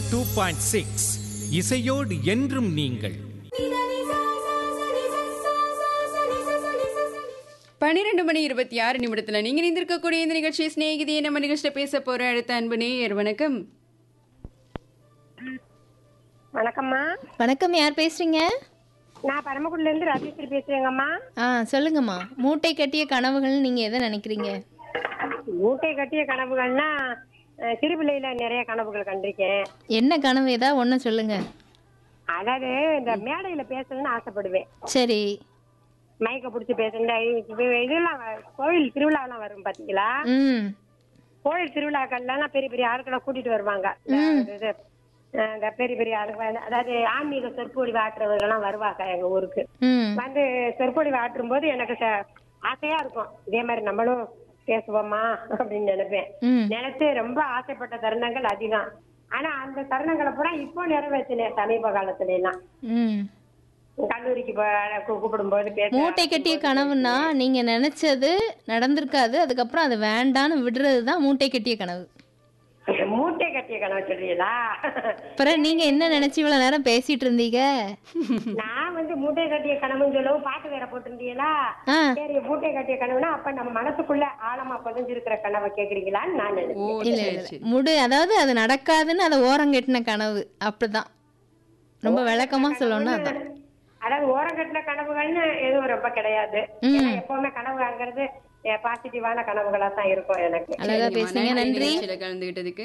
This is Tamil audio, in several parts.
டூ பாயிண்ட் சிக்ஸ் இசையோடு என்றும் நீங்கள் பன்னிரெண்டு மணி இருபத்தி ஆறு நிமிடத்துல நீங்க இணைந்திருக்கக்கூடிய இந்த நிகழ்ச்சி சிநேகிதியை நம்ம நிகழ்ச்சியில பேச போற அடுத்த அன்பு நேயர் வணக்கம் வணக்கம்மா வணக்கம் யார் பேசுறீங்க நான் பரமக்குடில இருந்து ராஜேஸ்வரி பேசுறேங்கம்மா ஆ சொல்லுங்கம்மா மூட்டை கட்டிய கனவுகள் நீங்க எதை நினைக்கிறீங்க மூட்டை கட்டிய கனவுகள்னா அஹ், சிறுபிள்ளையில நிறைய கனவுகள் கண்டிருக்கேன் என்ன கனவு ஏதா ஒன்று சொல்லுங்க அதாவது இந்த மேடையில பேசணும்னு ஆசைப்படுவேன் சரி மயக்க பிடிச்சி பேசணும் இது- இதெல்லாம் வ- கோவில் திருவிழாலாம் வரும் பாத்தீங்களா ம் கோவில் திருவிழாக்கள்லாம் பெரிய பெரிய ஆட்களை கூட்டிட்டு வருவாங்க இந்த இது, அஹ், இந்த பெரிய பெரிய ஆளுங்க வந்து- அதாவது ஆன்மீக சொற்பொழிவு ஆற்றுறவர்கள்லாம் வருவாங்க எங்க ஊருக்கு ம் வந்து சொற்பொழிவு ஆற்றும் போது எனக்கு ச- ஆசையா இருக்கும் இதே மாதிரி நம்மளும் பேசுவோமா அப்படின்னு நினைப்பேன் ம் நினைச்சு ரொம்ப ஆசைப்பட்ட தருணங்கள் அதிகம் ஆனா அந்த தருணங்களை பூரா இப்போ நிறைவேற்றினேன் சமீப காலத்துல எல்லாம் ம் கல்லூரிக்கு போ- கூ- கூப்பிடும்போது பேச மூட்டை கட்டிய கனவுன்னா நீங்க நினைச்சது நடந்திருக்காது அதுக்கப்புறம் அது வேண்டான்னு விடுறது தான் மூட்டை கட்டிய கனவு மூட்டை கட்டிய கனவு சொல்றீங்களா அப்புறம் நீங்க என்ன நினைச்சு இவ்வளவு நேரம் பேசிட்டு இருந்தீங்க நான் வந்து மூட்டை கட்டிய கனவுன்னு சொல்லவும் பாட்டு வேற போட்டிருந்தீங்களா ஆ சரி மூட்டை கட்டிய கனவுனா அப்ப நம்ம மனசுக்குள்ள ஆழமா புதஞ்சிருக்கிற கனவை கேக்குறீங்களான்னு நான் ஓ நினைச்சேன் இல்ல சரி இல்ல சரி முடு அதாவது அது நடக்காதுன்னு அதை ஓரம் கட்டின கனவு அப்படிதான் ரொம்ப விளக்கமா சொல்லணும்னா அதான் அதாவது ஓரங்கட்டின கனவுகள்னு எதுவும் ரொம்ப கிடையாது ஏன்னா எப்பவுமே கனவுங்கிறது பாசிட்டிவான கனவுகளா தான் இருக்கும் எனக்கு அழகா சரிங்கம்மா, பேசுனீங்க நன்றி நிகழ்ச்சியில கலந்துகிட்டதுக்கு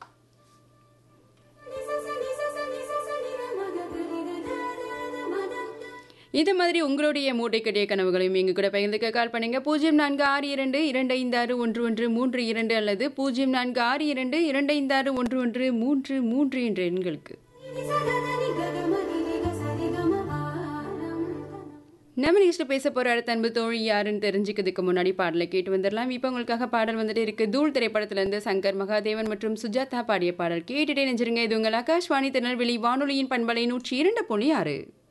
இது மாதிரி உங்களுடைய மூட்டை கட்டிய கனவுகளையும் எங்க கூட பகிர்ந்துக்க கால் பண்ணுங்க பூஜ்ஜியம் நான்கு ஆறு இரண்டு இரண்டு ஐந்து ஆறு ஒன்று ஒன்று மூன்று இரண்டு அல்லது பூஜ்ஜியம் நான்கு ஆறு இரண்டு இரண்டு ஐந்து ஆறு ஒன்று ஒன்று மூன்று மூன்று என்ற எண்களுக்கு நம்ம நிகழ்ச்சியில் பேச போற அடுத்த அன்பு தோழி யாருன்னு தெரிஞ்சுக்கிறதுக்கு முன்னாடி பாடலை கேட்டு வந்துடலாம் இப்போ உங்களுக்காக பாடல் வந்துட்டு இருக்கு தூள் திரைப்படத்துல இருந்து சங்கர் மகாதேவன் மற்றும் சுஜாதா பாடிய பாடல் கேட்டுட்டே நெஞ்சிருங்க இது உங்கள் ஆகாஷ்வாணி திருநெல்வேலி வானொலியின் பண்பலை நூற்றி இரண்டு புள்ளி ஆறு